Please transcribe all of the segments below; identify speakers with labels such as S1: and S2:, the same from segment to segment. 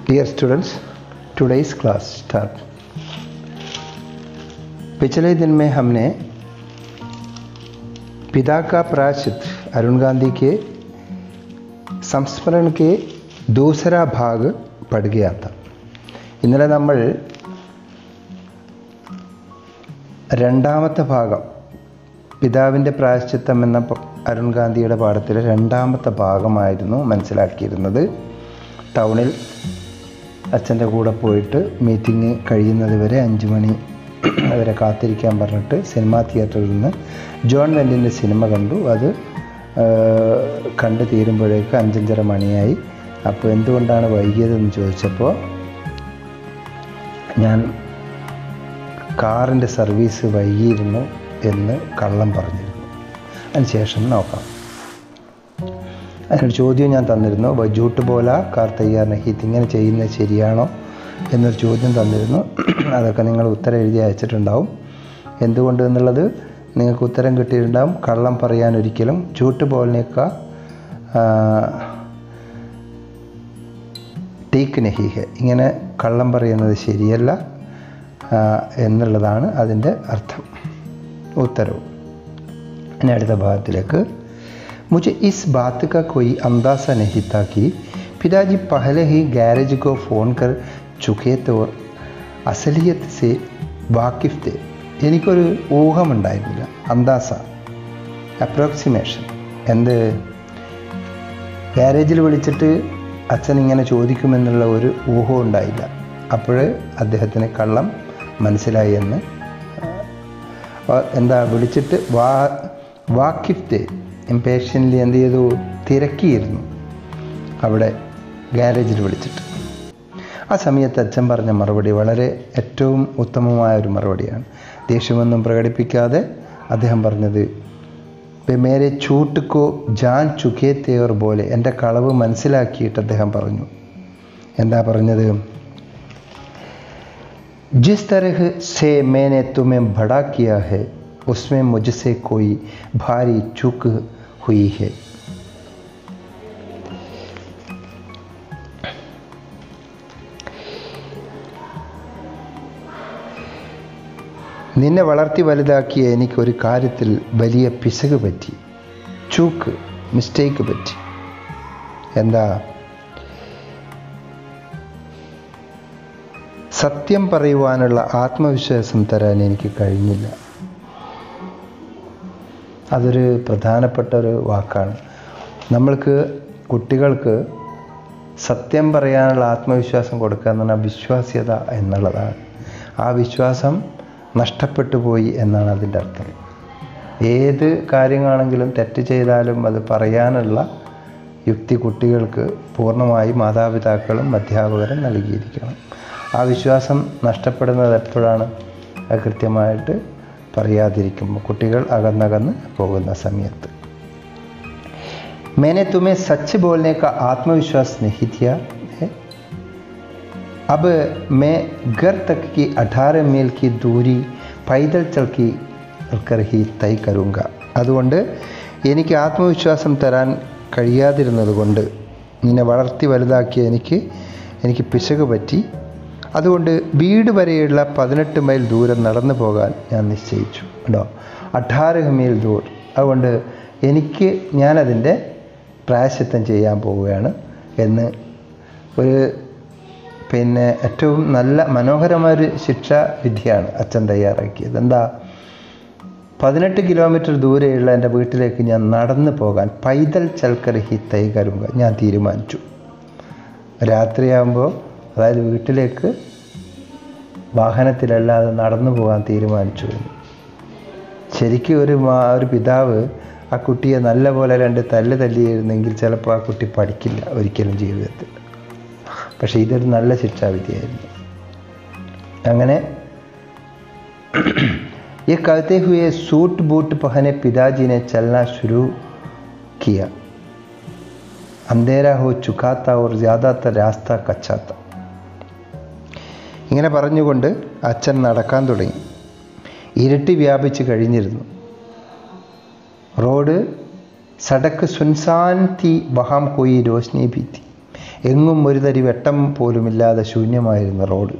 S1: Dear students, today's class start. पिछले दिन में हमने पिता का प्राचित अरुण गांधी के സംസ്മരൺ കെ ദൂസര ഭാഗ് പഠ ഗയാ था ഇന്നലെ നമ്മൾ രണ്ടാമത്തെ ഭാഗം പിതാവിൻ്റെ പ്രായശ്ചിത്തം എന്ന പ- അരുൺ ഗാന്ധിയുടെ പാഠത്തിലെ രണ്ടാമത്തെ ഭാഗമായിരുന്നു മനസ്സിലാക്കിയിരുന്നത് ടൗണിൽ അച്ഛൻ്റെ കൂടെ പോയിട്ട് മീറ്റിംഗ് കഴിയുന്നത് വരെ അഞ്ച് മണി വരെ കാത്തിരിക്കാൻ പറഞ്ഞിട്ട് സിനിമാ തിയേറ്ററിൽ നിന്ന് ജോൺ വെല്ലിൻ്റെ സിനിമ കണ്ടു അത് ആ, കണ്ട് തീരുമ്പോഴേക്ക് അഞ്ചഞ്ചര മണിയായി അപ്പോൾ എന്തുകൊണ്ടാണ് വൈകിയതെന്ന് ചോദിച്ചപ്പോൾ ഞാൻ കാറിൻ്റെ സർവീസ് വൈകിയിരുന്നു എന്ന് കള്ളം പറഞ്ഞിരുന്നു അതിനുശേഷം നോക്കാം അതിനൊരു ചോദ്യം ഞാൻ തന്നിരുന്നു വജൂട്ട് പോല കാർ തയ്യാർ നഹീത്ത് ഇങ്ങനെ ചെയ്യുന്നത് ശരിയാണോ എന്നൊരു ചോദ്യം തന്നിരുന്നു അതൊക്കെ നിങ്ങൾ ഉത്തരം എഴുതി അയച്ചിട്ടുണ്ടാവും എന്തുകൊണ്ട് എന്നുള്ളത് നിങ്ങൾക്ക് ഉത്തരം കിട്ടിയിട്ടുണ്ടാവും കള്ളം പറയാൻ ഒരിക്കലും ചൂട്ട് പോലിനേക്ക ടീക്ക് നഹി ഹെ ഇങ്ങനെ കള്ളം പറയുന്നത് ശരിയല്ല ആ, എന്നുള്ളതാണ് അതിൻ്റെ അർത്ഥം ഉത്തരവ് ഇനി അടുത്ത ഭാഗത്തിലേക്ക് मुझे इस बात का कोई अंदाज़ा नहीं था कि पिताजी पहले ही गैरेज को फ़ोन कर चुके थे और असलियत से വാക്കിഫ് തെ എനിക്കൊരു ഊഹമുണ്ടായിരുന്നില്ല അന്താസ അപ്രോക്സിമേഷൻ എന്ത് ഗാരേജിൽ വിളിച്ചിട്ട് അച്ഛൻ ഇങ്ങനെ ചോദിക്കുമെന്നുള്ള ഒരു ഊഹം ഉണ്ടായില്ല അപ്പോൾ അദ്ദേഹത്തിന് കള്ളം മനസ്സിലായി എന്ന് ആ, എന്താ വിളിച്ചിട്ട് വാ വാക്കിഫ്റ്റ് ഇംപേഷ്യൻ്റ് എന്ത് ചെയ്തു തിരക്കിയിരുന്നു അവിടെ ഗാരേജിൽ വിളിച്ചിട്ട് ആ സമയത്ത് അച്ഛൻ പറഞ്ഞ മറുപടി വളരെ ഏറ്റവും ഉത്തമമായ ഒരു മറുപടിയാണ് ദേഷ്യമൊന്നും പ്രകടിപ്പിക്കാതെ അദ്ദേഹം പറഞ്ഞത് "ബെ മേരെ ചൂട്ടുക്കോ ജാൻ ചുക്കേ തേവർ പോലെ എൻ്റെ കളവ് മനസ്സിലാക്കിയിട്ട് അദ്ദേഹം പറഞ്ഞു എന്താ പറഞ്ഞത് जिस तरह से मैंने तुम्हें बड़ा किया है उसमें मुझसे कोई भारी चूक हुई है നിന്നെ വളർത്തി വലുതാക്കിയ എനിക്കൊരു കാര്യത്തിൽ വലിയ പിശക് പറ്റി ചൂക്ക് മിസ്റ്റേക്ക് പറ്റി എന്താ സത്യം പറയുവാനുള്ള ആത്മവിശ്വാസം തരാൻ എനിക്ക് കഴിഞ്ഞില്ല അതൊരു പ്രധാനപ്പെട്ട ഒരു വാക്കാണ് നമ്മൾക്ക് കുട്ടികൾക്ക് സത്യം പറയാനുള്ള ആത്മവിശ്വാസം കൊടുക്കുക എന്ന് പറഞ്ഞാൽ വിശ്വാസ്യത എന്നുള്ളതാണ് ആ വിശ്വാസം നഷ്ടപ്പെട്ടു പോയി എന്നാണ് അതിൻ്റെ അർത്ഥം ഏത് കാര്യങ്ങളാണെങ്കിലും തെറ്റ് ചെയ്താലും അത് പറയാനുള്ള യുക്തി കുട്ടികൾക്ക് പൂർണ്ണമായി മാതാപിതാക്കളും അധ്യാപകരും നൽകിയിരിക്കണം ആ വിശ്വാസം നഷ്ടപ്പെടുന്നത് എപ്പോഴാണ് അത് കൃത്യമായിട്ട് പറയാതിരിക്കുമ്പോൾ കുട്ടികൾ അകന്നകന്ന് പോകുന്ന സമയത്ത് मैंने तुम्हें सच बोलने का आत्मविश्वास नहीं दिया है अब मैं घर तक की 18 मील की दूरी पैदल चल की कर ही തൈ കരുങ്ക അതുകൊണ്ട് എനിക്ക് ആത്മവിശ്വാസം തരാൻ കഴിയാതിരുന്നത് കൊണ്ട് നിന്നെ വളർത്തി വലുതാക്കിയ എനിക്ക് എനിക്ക് പിശക് പറ്റി അതുകൊണ്ട് വീട് വരെയുള്ള പതിനെട്ട് മൈൽ ദൂരം നടന്നു പോകാൻ ഞാൻ നിശ്ചയിച്ചു കേട്ടോ അഠാറ് മൈൽ ദൂർ അതുകൊണ്ട് എനിക്ക് ഞാനതിൻ്റെ പ്രായശ്ചിത്തം ചെയ്യാൻ പോവുകയാണ് എന്ന് ഒരു പിന്നെ ഏറ്റവും നല്ല മനോഹരമായൊരു ശിക്ഷാ വിധിയാണ് അച്ഛൻ തയ്യാറാക്കിയത് എന്താ പതിനെട്ട് കിലോമീറ്റർ ദൂരെയുള്ള എൻ്റെ വീട്ടിലേക്ക് ഞാൻ നടന്നു പോകാൻ പൈതൽ ചൽക്കർ ഹി തൈ കരുങ്ക ഞാൻ തീരുമാനിച്ചു രാത്രിയാകുമ്പോൾ അതായത് വീട്ടിലേക്ക് വാഹനത്തിലല്ലാതെ നടന്നു പോകാൻ തീരുമാനിച്ചു എന്ന്. ശരിക്കും ഒരു മാ ഒരു പിതാവ് ആ കുട്ടിയെ നല്ലപോലെ രണ്ട് തല്ല് തല്ലിയിരുന്നെങ്കിൽ ചിലപ്പോൾ ആ കുട്ടി പഠിക്കില്ല ഒരിക്കലും ജീവിതത്തിൽ പക്ഷേ ഇതൊരു നല്ല ശിക്ഷാവിധിയായിരുന്നു അങ്ങനെ ये कहते हुए सूट बूट पहने पिताजी ने चलना शुरू किया अंधेरा हो चुका था और ज़्यादातर रास्ता कच्चा था ഇങ്ങനെ പറഞ്ഞുകൊണ്ട് അച്ഛൻ നടക്കാൻ തുടങ്ങി ഇരുട്ടി വ്യാപിച്ച് കഴിഞ്ഞിരുന്നു റോഡ് സടക്ക് സുൻസാൻ തീ വഹാം കോയി രോഷ്നി भी थी എങ്ങും ഒരു തരി വെട്ടം പോലുമില്ലാതെ ശൂന്യമായിരുന്ന റോഡ്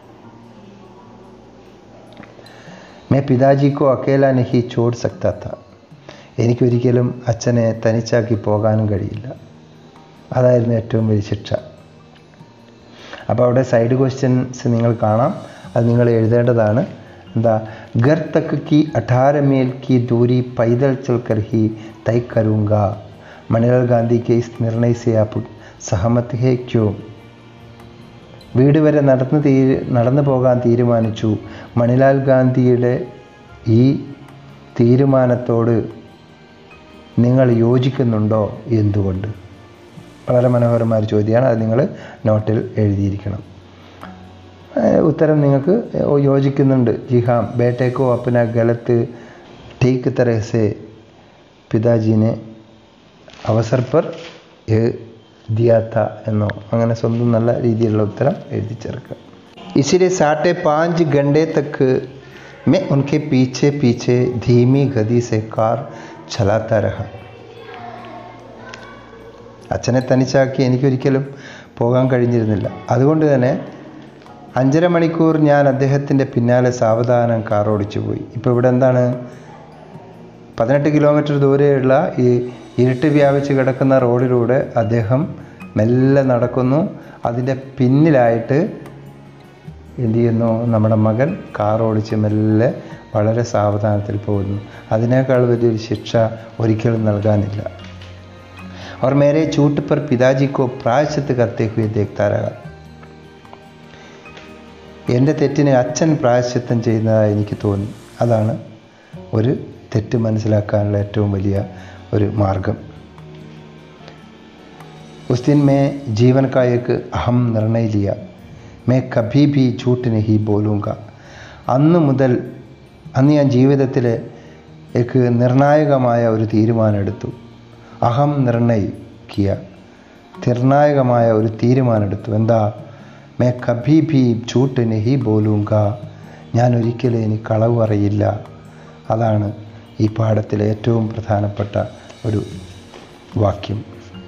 S1: മേ പിതാജിക്കോ അക്കേല നഹി ചോട് സക്താത്ത എനിക്കൊരിക്കലും അച്ഛനെ തനിച്ചാക്കി പോകാനും കഴിയില്ല അതായിരുന്നു ഏറ്റവും വലിയ ശിക്ഷ അപ്പോൾ അവിടെ സൈഡ് ക്വസ്റ്റ്യൻസ് നിങ്ങൾ കാണാം അത് നിങ്ങൾ എഴുതേണ്ടതാണ് എന്താ ഗർ തക്ക് കി അഠാര മേൽ കി ദൂരി പൈതൽ ചൽക്കർ ഹി തൈ കരൂങ്ക മണിലാൽ ഗാന്ധി കെ ഇസ് നിർണയ സെ ആപ്പ് സഹമത് ഹേ ക്യോ വീട് വരെ നടന്ന് തീ നടന്നു പോകാൻ തീരുമാനിച്ചു മണിലാൽ ഗാന്ധിയുടെ ഈ തീരുമാനത്തോട് നിങ്ങൾ യോജിക്കുന്നുണ്ടോ എന്തുകൊണ്ട് വളരെ മനോഹരമായ ഒരു ചോദ്യമാണ് അത് നിങ്ങൾ നോട്ടിൽ എഴുതിയിരിക്കണം ഏഹ് ഉത്തരം നിങ്ങൾക്ക് യോജിക്കുന്നുണ്ട് ജി ഹാം ബേട്ടേക്കോ അപ്പന ഗലത്ത് ടേക്ക് തരഹസെ പിതാജീനെ അവസർ പർ ദിയാത്ത എന്നോ അങ്ങനെ സ്വന്തം നല്ല രീതിയിലുള്ള ഉത്തരം എഴുതി ചേർക്കുക ഇസിലെ സാട്ടെ പാഞ്ച് घंटे तक मैं उनके पीछे पीछे धीमी गति से कार चलाता रहा അച്ഛനെ തനിച്ചാക്കി എനിക്കൊരിക്കലും പോകാൻ കഴിഞ്ഞിരുന്നില്ല അതുകൊണ്ട് തന്നെ അഞ്ചര മണിക്കൂർ ഞാൻ അദ്ദേഹത്തിൻ്റെ പിന്നാലെ സാവധാനം കാർ ഓടിച്ചു പോയി ഇപ്പോൾ ഇവിടെ എന്താണ് പതിനെട്ട് കിലോമീറ്റർ ദൂരെയുള്ള ഈ ഇരുട്ട് വ്യാപിച്ച് കിടക്കുന്ന റോഡിലൂടെ അദ്ദേഹം മെല്ലെ നടക്കുന്നു അതിൻ്റെ പിന്നിലായിട്ട് എന്ത് ചെയ്യുന്നു നമ്മുടെ മകൻ കാർ ഓടിച്ച് മെല്ലെ വളരെ സാവധാനത്തിൽ പോകുന്നു അതിനേക്കാൾ വലിയൊരു ശിക്ഷ ഒരിക്കലും നൽകാനില്ല और मेरे झूठ पर पिताजी को प्रायश्चित करते हुए देखता रहा എൻ്റെ തെറ്റിന് അച്ഛൻ പ്രായശ്ചിത്തം ചെയ്യുന്നതായി എനിക്ക് തോന്നി അതാണ് ഒരു തെറ്റ് മനസ്സിലാക്കാനുള്ള ഏറ്റവും വലിയ ഒരു മാർഗം उस दिन मैं जीवन का एक अहम निर्णय लिया मैं कभी भी झूठ नहीं बोलूँगा അന്ന് മുതൽ അന്ന് ഞാൻ ജീവിതത്തിൽ എനിക്ക് നിർണായകമായ ഒരു തീരുമാനമെടുത്തു അഹം നിർണയിക്കുക നിർണായകമായ ഒരു തീരുമാനമെടുത്തു എന്താ മേ കഭി ഭി ഝൂട്ട് നഹി ബോലൂങ്ക ഞാൻ ഒരിക്കലും ഇനി കളവ് പറയില്ല അതാണ് ഈ പാഠത്തിലെ ഏറ്റവും പ്രധാനപ്പെട്ട ഒരു വാക്യം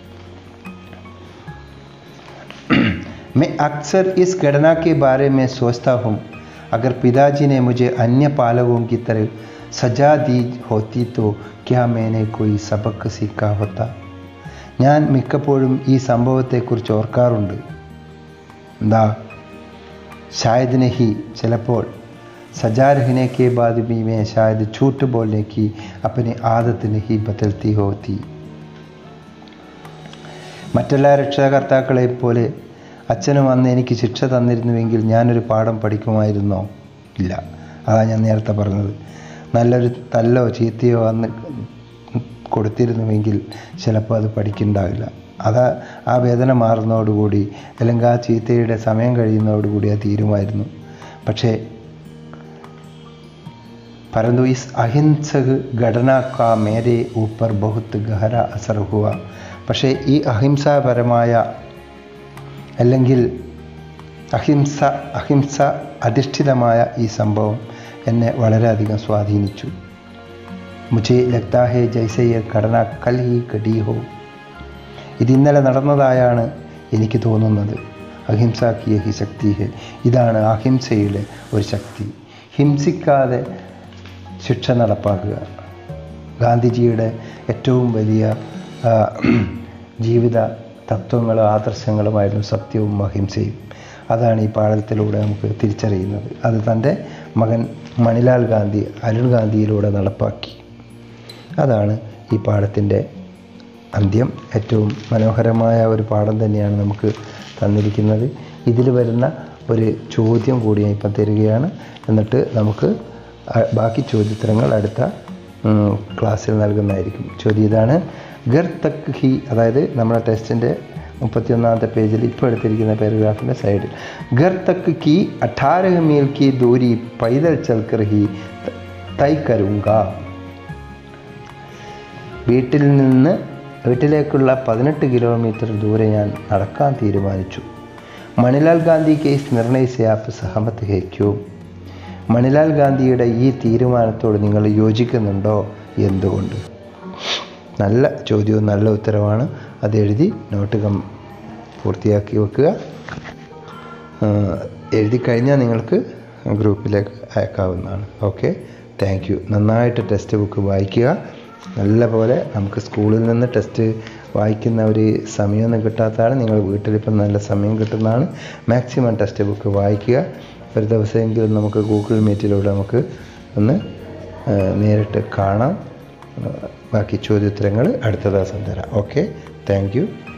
S1: मैं अक्सर इस घटना के बारे में सोचता हूँ अगर पिताजी ने मुझे अन्य पालकों की तरह सजा दी होती तो क्या मैंने कोई सबक सीखा होता ഞാൻ മിക്കപ്പോഴും ഈ സംഭവത്തെക്കുറിച്ച് ഓർക്കാറുണ്ട് എന്താ शायद नहीं ചിലപ്പോൾ सजा रहने के बाद भी मैं शायद झूठ बोलने की अपनी आदत नहीं बदलती होती മറ്റെല്ലാ രക്ഷാകർത്താക്കളെ പോലെ അച്ഛനും അന്ന് എനിക്ക് ശിക്ഷ തന്നിരുന്നുവെങ്കിൽ ഞാനൊരു പാഠം പഠിക്കുമായിരുന്നോ ഇല്ല അതാ ഞാൻ നേരത്തെ പറഞ്ഞത് നല്ലൊരു തല്ലോ ചീത്തയോ അന്ന് കൊടുത്തിരുന്നുവെങ്കിൽ ചിലപ്പോൾ അത് പഠിക്കുന്നുണ്ടാവില്ല അത് ആ വേദന മാറുന്നതോടുകൂടി അല്ലെങ്കിൽ ആ ചീത്തയുടെ സമയം കഴിയുന്നതോടുകൂടി അത് തീരുമായിരുന്നു പക്ഷേ परंतु इस अहिंसक घटना का मेरे ऊपर बहुत गहरा असर हुआ പക്ഷേ ഈ അഹിംസാപരമായ അല്ലെങ്കിൽ അഹിംസ അഹിംസ അധിഷ്ഠിതമായ ഈ സംഭവം എന്നെ വളരെയധികം സ്വാധീനിച്ചു മുझे लगता है जैसे ये घटना कल ही घटी हो ഇത് ഇന്നലെ നടന്നതായാണ് എനിക്ക് തോന്നുന്നത് അഹിംസ കിയ ഹി ശക്തി ഹെ ഇതാണ് അഹിംസയുടെ ഒരു ശക്തി ഹിംസിക്കാതെ ശിക്ഷ നടപ്പാക്കുക ഗാന്ധിജിയുടെ ഏറ്റവും വലിയ ആ, ജീവിത തത്വങ്ങളും ആദർശങ്ങളുമായിരുന്നു സത്യവും അഹിംസയും അതാണ് ഈ പാഠത്തിലൂടെ നമുക്ക് തിരിച്ചറിയുന്നത് അത് തൻ്റെ മകൻ മണിലാൽ ഗാന്ധി അരുൺ ഗാന്ധിയിലൂടെ നടപ്പാക്കി അതാണ് ഈ പാഠത്തിൻ്റെ അന്ത്യം ഏറ്റവും മനോഹരമായ ഒരു പാഠം തന്നെയാണ് നമുക്ക് തന്നിരിക്കുന്നത് ഇതിൽ വരുന്ന ഒരു ചോദ്യം കൂടി ഞാൻ ഇപ്പം തരികയാണ് എന്നിട്ട് നമുക്ക് അ- ബാക്കി ചോദ്യോത്തരങ്ങൾ അടുത്ത ഉം, ക്ലാസ്സിൽ നൽകുന്നതായിരിക്കും ചോദ്യം ഇതാണ് ഗർ തക് ഹി അതായത് നമ്മുടെ ടെസ്റ്റിൻ്റെ മുപ്പത്തിയൊന്നാമത്തെ പേജിൽ ഇപ്പോൾ എടുത്തിരിക്കുന്ന പാരഗ്രാഫിൻ്റെ സൈഡിൽ ഗർ തക് കി അഠാരഹ മീൽ കി ദൂരി പൈതൽ ചൽക്കർ ഹി തൈ കരുങ്ക വീട്ടിൽ നിന്ന് വീട്ടിലേക്കുള്ള പതിനെട്ട് കിലോമീറ്റർ ദൂരെ ഞാൻ നടക്കാൻ തീരുമാനിച്ചു മണിലാൽ ഗാന്ധി കേസ് നിർണയിച്ച ആപ്പ് സഹമത്ത് ഹേക്കോ മണിലാൽ ഗാന്ധിയുടെ ഈ തീരുമാനത്തോട് നിങ്ങൾ യോജിക്കുന്നുണ്ടോ എന്തുകൊണ്ട് നല്ല ചോദ്യവും നല്ല ഉത്തരവാണ് അത് എഴുതി നോട്ട് കം പൂർത്തിയാക്കി വെക്കുക എഴുതി കഴിഞ്ഞാൽ നിങ്ങൾക്ക് ഗ്രൂപ്പിലേക്ക് അയക്കാവുന്നതാണ് ഓക്കെ താങ്ക് യു നന്നായിട്ട് ടെക്സ്റ്റ് ബുക്ക് വായിക്കുക നല്ലപോലെ നമുക്ക് സ്കൂളിൽ നിന്ന് ടെസ്റ്റ് വായിക്കുന്ന ഒരു സമയമൊന്നും കിട്ടാത്തതാണ് നിങ്ങൾ വീട്ടിലിപ്പം നല്ല സമയം കിട്ടുന്നതാണ് മാക്സിമം ടെക്സ്റ്റ് ബുക്ക് വായിക്കുക ഒരു ദിവസമെങ്കിലും നമുക്ക് ഗൂഗിൾ മീറ്റിലൂടെ നമുക്ക് ഒന്ന് നേരിട്ട് കാണാം ബാക്കി ചോദ്യോത്തരങ്ങൾ അടുത്ത ദിവസം തരാം ഓക്കെ താങ്ക് യു